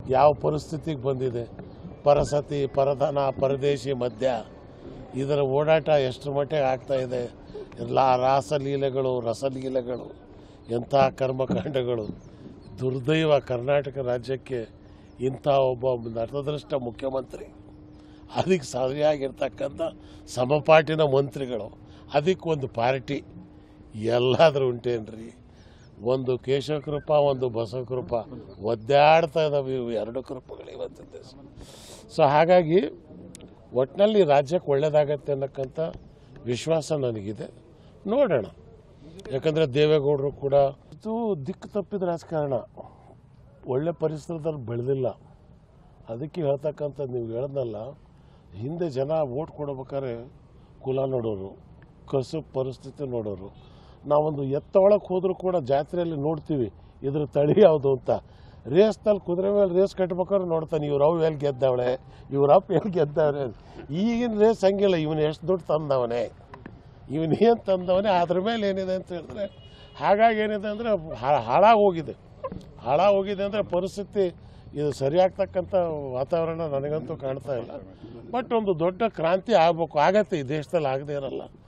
ಯಾವ ಪರಿಸ್ಥಿತಿಗೆ ಬಂದಿದೆ ಪರಸತಿ ಪರಧನ ಪರದೇಶಿ ಮದ್ಯ ಇದರ ಓಡಾಟ ಎಷ್ಟು ಮಟ್ಟಿಗೆ ಆಗ್ತಾ ಇದೆ ಎಲ್ಲ ರಾಸಲೀಲೆಗಳು ರಸಲೀಲೆಗಳು ಎಂಥ ಕರ್ಮಕಾಂಡಗಳು ದುರ್ದೈವ ಕರ್ನಾಟಕ ರಾಜ್ಯಕ್ಕೆ ಇಂಥ ಒಬ್ಬ ನತದೃಷ್ಟ ಮುಖ್ಯಮಂತ್ರಿ ಅದಕ್ಕೆ ಸರಿಯಾಗಿರ್ತಕ್ಕಂಥ ಸಮಪಾಟಿನ ಮಂತ್ರಿಗಳು ಅದಕ್ಕೆ ಒಂದು ಪಾರ್ಟಿ ಎಲ್ಲಾದ್ರೂ ಉಂಟೇನ್ರಿ ಒಂದು ಕೇಶವ ಕೃಪ ಒಂದು ಬಸವ ಕೃಪ ಒದ್ದಾಡ್ತಾ ಇದಾವೆ ಇವು ಎರಡು ಕೃಪಗಳು ಇವತ್ತಿನ ದಿವಸ ಸೊ ಹಾಗಾಗಿ ಒಟ್ಟಿನಲ್ಲಿ ರಾಜ್ಯಕ್ಕೆ ಒಳ್ಳೇದಾಗತ್ತೆ ಅನ್ನಕ್ಕಂಥ ವಿಶ್ವಾಸ ನನಗಿದೆ ನೋಡೋಣ ಯಾಕಂದರೆ ದೇವೇಗೌಡರು ಕೂಡ ಇದು ದಿಕ್ಕು ತಪ್ಪಿದ ರಾಜಕಾರಣ ಒಳ್ಳೆ ಪರಿಸರದಲ್ಲಿ ಬೆಳೆದಿಲ್ಲ ಅದಕ್ಕೆ ಹೇಳ್ತಕ್ಕಂಥದ್ದು ನೀವು ಹೇಳ್ದಲ್ಲ ಹಿಂದೆ ಜನ ಓಟ್ ಕೊಡ್ಬೇಕಾದ್ರೆ ಕುಲ ನೋಡೋರು ಕಸು ಪರಿಸ್ಥಿತಿ ನೋಡೋರು ನಾವೊಂದು ಎತ್ತ ಒಳಗೆ ಹೋದರೂ ಕೂಡ ಜಾತ್ರೆಯಲ್ಲಿ ನೋಡ್ತೀವಿ ಇದ್ರ ತಳಿ ಯಾವುದು ಅಂತ ರೇಸ್ನಲ್ಲಿ ಕುದುರೆ ಮೇಲೆ ರೇಸ್ ಕಟ್ಬೇಕಾದ್ರೆ ನೋಡ್ತಾನೆ ಇವ್ರ ಅವ್ ಎಲ್ಲಿ ಗೆದ್ದವಳೆ ಇವ್ರ ಅಪ್ಪ ಎಲ್ಲಿ ಗೆದ್ದವ್ರೆ ಈಗಿನ ರೇಸ್ ಹಂಗಿಲ್ಲ ಇವನು ಎಷ್ಟು ದುಡ್ಡು ತಂದವನೇ ಇವನು ಏನು ತಂದವನೇ ಅದ್ರ ಮೇಲೆ ಏನಿದೆ ಅಂತ ಹೇಳಿದ್ರೆ ಹಾಗಾಗಿ ಏನಿದೆ ಅಂದರೆ ಹಾಳಾಗಿ ಹೋಗಿದೆ ಹಾಳಾಗಿ ಹೋಗಿದೆ ಅಂದರೆ ಪರಿಸ್ಥಿತಿ ಇದು ಸರಿಯಾಗ್ತಕ್ಕಂಥ ವಾತಾವರಣ ನನಗಂತೂ ಕಾಣ್ತಾ ಇಲ್ಲ ಬಟ್ ಒಂದು ದೊಡ್ಡ ಕ್ರಾಂತಿ ಆಗ್ಬೇಕು ಆಗತ್ತೆ ಈ ದೇಶದಲ್ಲಿ ಆಗದೇ ಇರಲ್ಲ